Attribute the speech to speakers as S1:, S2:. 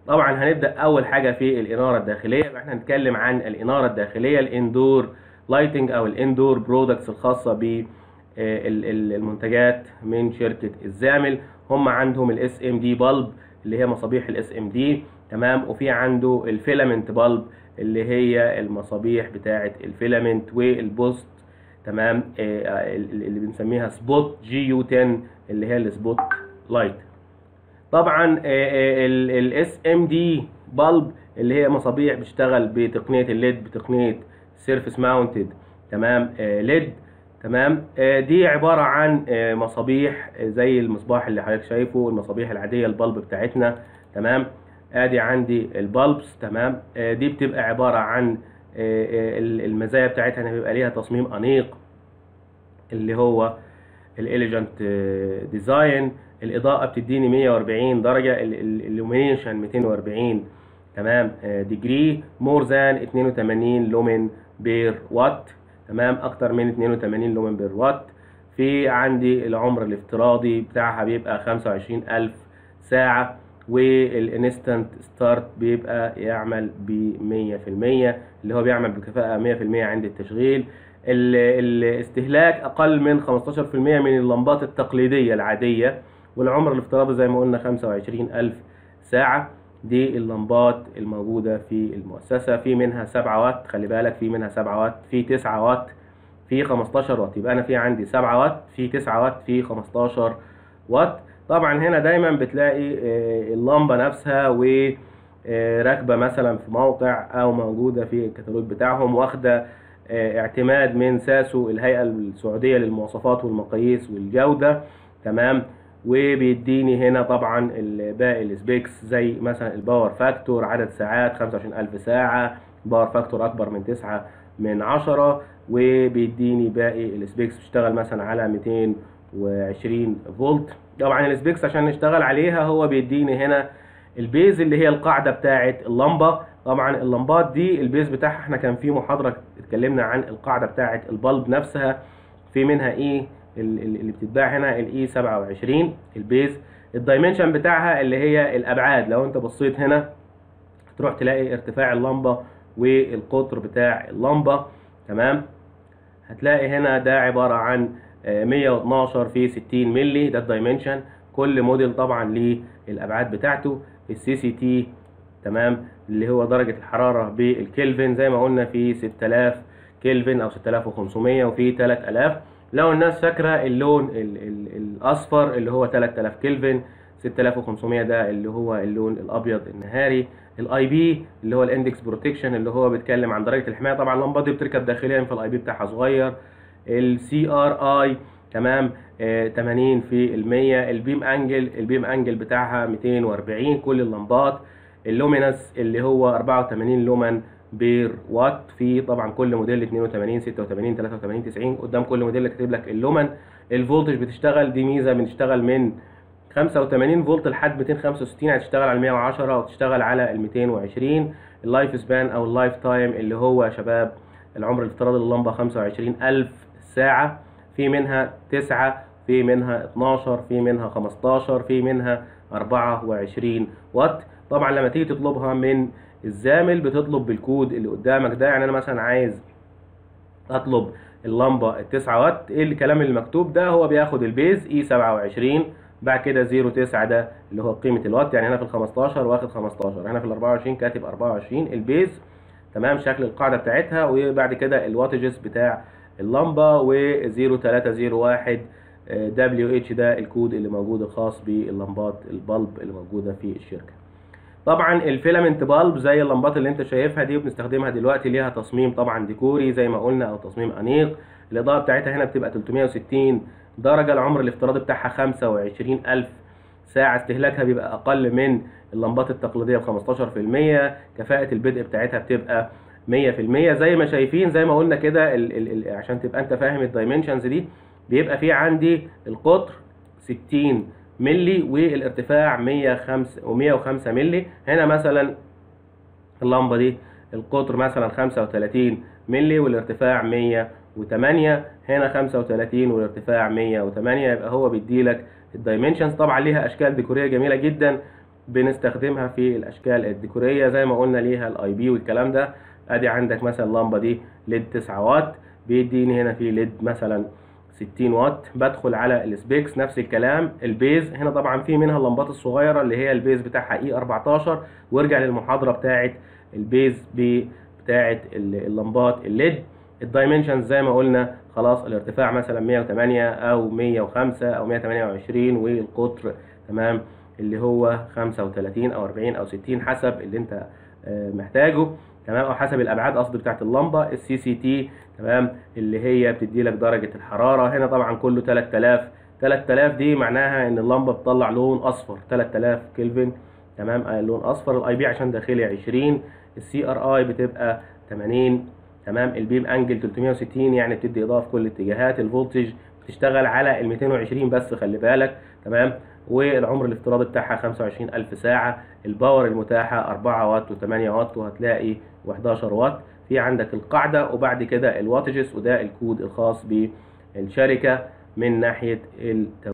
S1: طبعا هنبدا اول حاجه في الاناره الداخليه يبقى احنا هنتكلم عن الاناره الداخليه الاندور لايتنج او الاندور برودكتس الخاصه ب المنتجات من شركه الزامل هم عندهم الاس ام دي بلب اللي هي مصابيح الاس ام دي تمام وفي عنده الفيلامنت بلب اللي هي المصابيح بتاعه الفيلامنت والبوست تمام آه اللي بنسميها سبوت جي يو 10 اللي هي السبوت لايت طبعا الاس ام دي بلب اللي هي مصابيح بتشتغل بتقنيه الليد بتقنيه سيرفيس ماونتد تمام ليد تمام دي عباره عن مصابيح زي المصباح اللي حضرتك شايفه المصابيح العاديه البلب بتاعتنا تمام ادي عندي البلبس تمام دي بتبقى عباره عن المزايا بتاعتها ان بيبقى ليها تصميم انيق اللي هو الاليجنت ديزاين الاضاءه بتديني 140 درجه الالومينيشن 240 تمام ديجري مور ذان 82 لومن بير وات تمام اكتر من 82 لومن بير وات في عندي العمر الافتراضي بتاعها بيبقى 25000 ساعه والانستنت ستارت بيبقى يعمل ب 100% اللي هو بيعمل بكفاءه 100% عند التشغيل الاستهلاك اقل من 15% من اللمبات التقليديه العاديه والعمر الافتراضي زي ما قلنا 25000 ساعه دي اللمبات الموجوده في المؤسسه في منها 7 واط خلي بالك في منها 7 واط في 9 واط في 15 واط يبقى انا في عندي 7 واط في 9 واط في 15 واط طبعا هنا دايما بتلاقي اللمبه نفسها وراكبه مثلا في موقع او موجوده في الكتالوج بتاعهم واخده اعتماد من ساسو الهيئه السعوديه للمواصفات والمقاييس والجوده تمام وبيديني هنا طبعا باقي السبيكس زي مثلا الباور فاكتور عدد ساعات 25000 ساعه باور فاكتور اكبر من 9 من 10 وبيديني باقي السبيكس بتشتغل مثلا على 220 فولت طبعا السبيكس عشان نشتغل عليها هو بيديني هنا البيز اللي هي القاعده بتاعه اللمبه طبعا اللمبات دي البيز بتاعها احنا كان في محاضره اتكلمنا عن القاعده بتاعه البلب نفسها في منها ايه اللي بتتباع هنا الاي 27 البيز الدايمنشن بتاعها اللي هي الابعاد لو انت بصيت هنا تروح تلاقي ارتفاع اللمبه والقطر بتاع اللمبه تمام هتلاقي هنا ده عباره عن 112 في 60 مللي ده الدايمنشن كل موديل طبعا ليه الابعاد بتاعته السي سي تي تمام اللي هو درجه الحراره بالكلفن زي ما قلنا في 6000 كلفن او 6500 وفي 3000 لو الناس فاكره اللون ال ال الاصفر اللي هو 3000 كلفن 6500 ده اللي هو اللون الابيض النهاري الاي بي اللي هو الاندكس بروتكشن اللي هو بيتكلم عن درجه الحمايه طبعا اللمبه دي بتركب داخليا فالاي بي بتاعها صغير السي ار اي تمام آه 80 في المية البيم انجل البيم انجل بتاعها 240 كل اللمبات اللومينس اللي هو 84 لومن بير وات في طبعا كل موديل 82 86 83 90 قدام كل موديل كاتب لك اللومن الفولتج بتشتغل دي ميزه بنشتغل من 85 فولت لحد 265 هتشتغل على 110 او تشتغل على ال 220 اللايف سبان او اللايف تايم اللي هو يا شباب العمر الافتراضي للمبه 25000 ساعه في منها 9 في منها 12 في منها 15 في منها 24 واط طبعا لما تيجي تطلبها من الزامل بتطلب بالكود اللي قدامك ده يعني انا مثلا عايز اطلب اللمبه ال 9 واط ايه الكلام اللي مكتوب ده هو بياخد البيز اي 27 بعد كده 09 ده اللي هو قيمه الوات يعني هنا في ال 15 واخد 15 هنا في ال 24 كاتب 24 البيز تمام شكل القاعده بتاعتها وبعد كده الواتجز بتاع اللمبه و 0301 دبليو اتش ده الكود اللي موجود الخاص باللمبات البلب اللي موجوده في الشركه طبعا الفيلامنت بالب زي اللمبات اللي انت شايفها دي وبنستخدمها دلوقتي ليها تصميم طبعا ديكوري زي ما قلنا او تصميم انيق الاضاءه بتاعتها هنا بتبقى 360 درجه العمر الافتراضي بتاعها 25000 ساعه استهلاكها بيبقى اقل من اللمبات التقليديه ب 15% كفاءه البدء بتاعتها بتبقى 100% زي ما شايفين زي ما قلنا كده عشان تبقى انت فاهم الدايمنشنز دي بيبقى في عندي القطر 60 ملي والارتفاع 105 و105 ملي هنا مثلا اللمبه دي القطر مثلا 35 ملي والارتفاع 108 هنا 35 والارتفاع 108 يبقى هو بيديلك الدايمنشنز طبعا ليها اشكال ديكوريه جميله جدا بنستخدمها في الاشكال الديكوريه زي ما قلنا ليها الاي بي والكلام ده ادي عندك مثلا اللمبه دي ليد 9 واط بيديني هنا في ليد مثلا 60 واط بدخل على السبيكس نفس الكلام البيز هنا طبعا في منها اللمبات الصغيره اللي هي البيز بتاعها اي 14 وارجع للمحاضره بتاعه البيز بتاعه اللمبات الليد الدايمنشنز زي ما قلنا خلاص الارتفاع مثلا 108 او 105 او 128 والقطر تمام اللي هو 35 او 40 او 60 حسب اللي انت محتاجه تمام او حسب الابعاد قصدي بتاعت اللمبه السي سي تي تمام اللي هي بتدي لك درجه الحراره هنا طبعا كله 3000 3000 دي معناها ان اللمبه بتطلع لون اصفر 3000 كلفن تمام لون اصفر الاي بي عشان داخلي 20 السي ار اي بتبقى 80 تمام البيم انجل 360 يعني بتدي اضاءه في كل الاتجاهات الفولتج بتشتغل على ال 220 بس خلي بالك تمام والعمر الافتراضي بتاعها 25000 ساعه الباور المتاحه 4 واط و8 واط وهتلاقي و11 واط في عندك القاعده وبعد كده الواتجز وده الكود الخاص بالشركه من ناحيه التو...